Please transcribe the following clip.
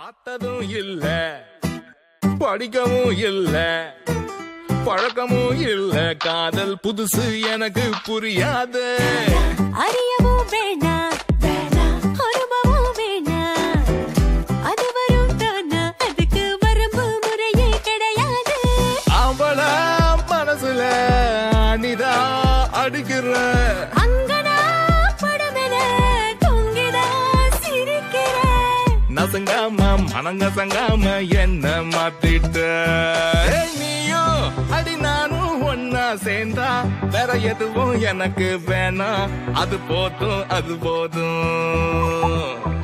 பார்த்ததும் இல்ல படிக்கவும் இல்ல பழக்கமும் இல்ல காதல் புதுசு எனக்கு புரியாது அறியவும் வேணாம் அனுபவம் வேணாம் அது வரும் தானா அதுக்கு வரம்பு முறையே கிடையாது அவள மனசுல அனிதா அடிக்கிற அங்கனா படமென தொங்கிதா சிரிக்கிறேன் நசங்காம மனங்கசங்காம என்ன மாத்திட்ட ஏய், நீயும் அடி நானும் ஒன்னா சேர்ந்தா வேற எதுவும் எனக்கு வேணாம் அது போதும் அது போதும்